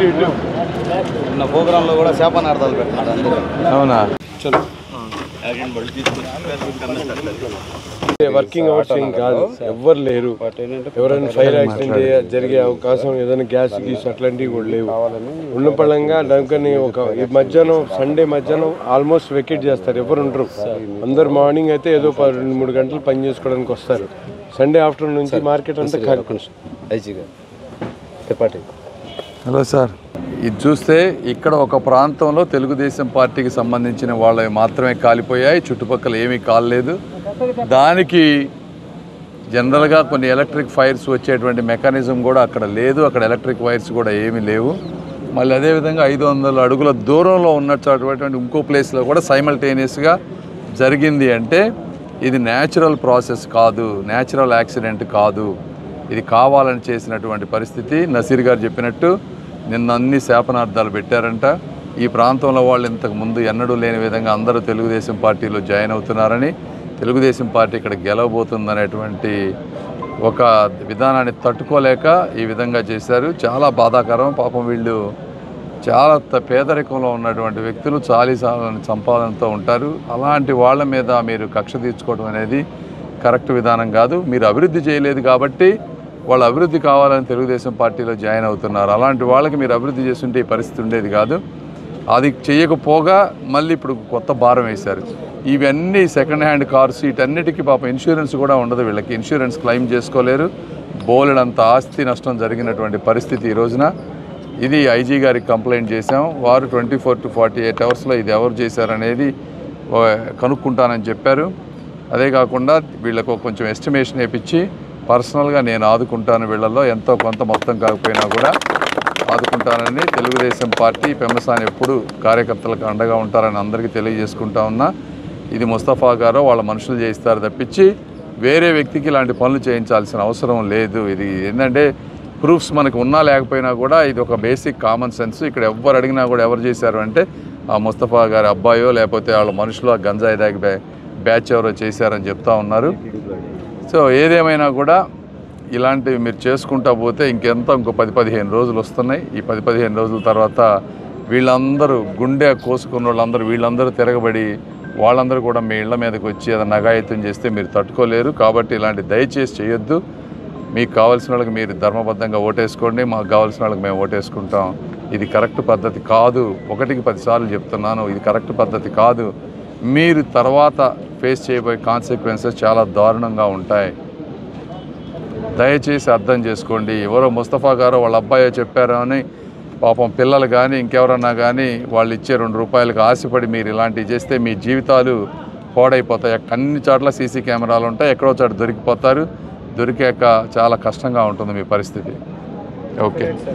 ఇటు నిన్న ప్రోగ్రాంలో కూడా శాపనార్థాలు పెట్టినాడు అందరూ అవునా చలో యాక్సిడెంట్ బళ్ళు తీసుకొచ్చి వర్కింగ్ అవర్స్ ఏం కాదు ఎవ్వరు లేరు ఎవరైనా ఫైర్ యాక్సిడెంట్ జే- జరిగే అవకాశం ఏదైనా గ్యాస్ గీస్ అట్లాంటివి కూడా లేవు ఉన్న పళంగా దానికని ఒక ఈ మధ్యాహ్నం సండే మధ్యాహ్నం ఆల్మోస్ట్ వెకేట్ చేస్తారు ఎవరు ఉండరు అందరు మార్నింగ్ అయితే ఏదో ప- రెండు మూడు గంటలు పని చేసుకోవడానికి వస్తారు సండే ఆఫ్టర్నూన్ నుంచి మార్కెట్ అంతా ఖాళీ ఐజీగా తిప్పటి హలో సార్ ఇది చూస్తే ఇక్కడ ఒక ప్రాంతంలో తెలుగుదేశం పార్టీకి సంబంధించిన వాళ్ళవి మాత్రమే కాలిపోయాయి చుట్టుపక్కల ఏమీ కాలేదు దానికి జనరల్గా కొన్ని ఎలక్ట్రిక్ ఫైర్స్ వచ్చేటువంటి మెకానిజం కూడా అక్కడ లేదు అక్కడ ఎలక్ట్రిక్ వైర్స్ కూడా ఏమీ లేవు మళ్ళీ అదేవిధంగా ఐదు వందల అడుగుల దూరంలో ఉన్నటువంటి ఇంకో ప్లేస్లో కూడా సైమల్టేనియస్గా జరిగింది అంటే ఇది న్యాచురల్ ప్రాసెస్ కాదు న్యాచురల్ యాక్సిడెంట్ కాదు ఇది కావాలని చేసినటువంటి పరిస్థితి నసీర్ గారు చెప్పినట్టు నిన్న అన్ని శాపనార్థాలు పెట్టారంట ఈ ప్రాంతంలో వాళ్ళు ఇంతకు ముందు ఎన్నడూ లేని విధంగా అందరూ తెలుగుదేశం పార్టీలో జాయిన్ అవుతున్నారని తెలుగుదేశం పార్టీ ఇక్కడ గెలవబోతుందనేటువంటి ఒక విధానాన్ని తట్టుకోలేక ఈ విధంగా చేశారు చాలా బాధాకరం పాపం వీళ్ళు చాలా త- పేదరికంలో ఉన్నటువంటి వ్యక్తులు చాలీసాలని సంపాదనతో ఉంటారు అలాంటి వాళ్ళ మీద మీరు కక్ష తీర్చుకోవడం అనేది కరెక్ట్ విధానం కాదు మీరు అభివృద్ధి చేయలేదు కాబట్టి వాళ్ళు అభివృద్ధి కావాలని తెలుగుదేశం పార్టీలో జాయిన్ అవుతున్నారు అలాంటి వాళ్ళకి మీరు అభివృద్ధి చేస్తుంటే ఈ పరిస్థితి ఉండేది కాదు అది చేయకపోగా మళ్ళీ ఇప్పుడు కొత్త భారం వేశారు ఇవన్నీ సెకండ్ హ్యాండ్ కార్స్ వీటన్నిటికీ పాపం ఇన్సూరెన్స్ కూడా ఉండదు వీళ్ళకి ఇన్సూరెన్స్ క్లెయిమ్ చేసుకోలేరు బోలెడంత ఆస్తి నష్టం జరిగినటువంటి పరిస్థితి ఈ రోజున ఇది ఐజీ గారికి కంప్లైంట్ చేశాం వారు twenty four to forty eight అవర్స్లో ఇది ఎవరు చేశారనేది ఆ, కనుక్కుంటానని చెప్పారు అదే కాకుండా వీళ్ళకు కొంచెం ఎస్టిమేషన్ వేపించి పర్సనల్గా నేను ఆదుకుంటాను వీళ్ళల్లో ఎంతో కొంత మొత్తం కాకపోయినా కూడా ఆదుకుంటానని తెలుగుదేశం పార్టీ పెమ్మసాని ఎప్పుడు కార్యకర్తలకు అండగా ఉంటారని అందరికీ తెలియజేసుకుంటా ఉన్నా ఇది ముస్తఫా గారు వాళ్ళ మనుషులు చేయిస్తారు తప్పించి వేరే వ్యక్తికి ఇలాంటి పనులు చేయించాల్సిన అవసరం లేదు ఇది ఏంటంటే ప్రూఫ్స్ మనకు ఉన్నా లేకపోయినా కూడా ఇది ఒక బేసిక్ కామన్ సెన్స్ ఇక్కడ ఎవరు అడిగినా కూడా ఎవరు చేశారు అంటే ఆ ముస్తఫా గారి అబ్బాయో లేకపోతే వాళ్ళ మనుషులు ఆ గంజాయి దాగి బ్యా బ్యాచ్ ఎవరో చేశారని చెప్తా ఉన్నారు సో ఏదేమైనా కూడా ఇలాంటివి మీరు చేసుకుంటా పోతే ఇంకెంత ఇంకో పది పదిహేను రోజులు వస్తున్నాయి ఈ పది పదిహేను రోజుల తర్వాత వీళ్ళందరూ గుండె కోసుకున్న వాళ్ళందరూ వీళ్ళందరూ తిరగబడి వాళ్ళందరూ కూడా మీ ఇళ్ళ మీదకి వచ్చి ఏదైనా నగాయత్యం చేస్తే మీరు తట్టుకోలేరు కాబట్టి ఇలాంటి దయచేసి చేయొద్దు మీకు కావాల్సిన వాళ్ళకి మీరు ధర్మబద్ధంగా ఓటేసుకోండి మాకు కావాల్సిన వాళ్ళకి మేము ఓటేసుకుంటాం ఇది కరెక్ట్ పద్ధతి కాదు ఒకటికి పదిసార్లు చెప్తున్నాను ఇది కరెక్ట్ పద్ధతి కాదు మీరు తర్వాత ఫేస్ చేయబోయే కాన్సిక్వెన్సెస్ చాలా దారుణంగా ఉంటాయి దయచేసి అర్థం చేసుకోండి ఎవరో ముస్తఫా గారో వాళ్ళ అబ్బాయో చెప్పారో అని పాపం పిల్లలు కానీ ఇంకెవరన్నా కానీ వాళ్ళు ఇచ్చే రెండు రూపాయలకు ఆశపడి మీరు ఇలాంటివి చేస్తే మీ జీవితాలు పాడైపోతాయి అన్ని చోట్ల సీసీ కెమెరాలు ఉంటాయి ఎక్కడో చోట దొరికిపోతారు దొరికాక చాలా కష్టంగా ఉంటుంది మీ పరిస్థితి ఓకే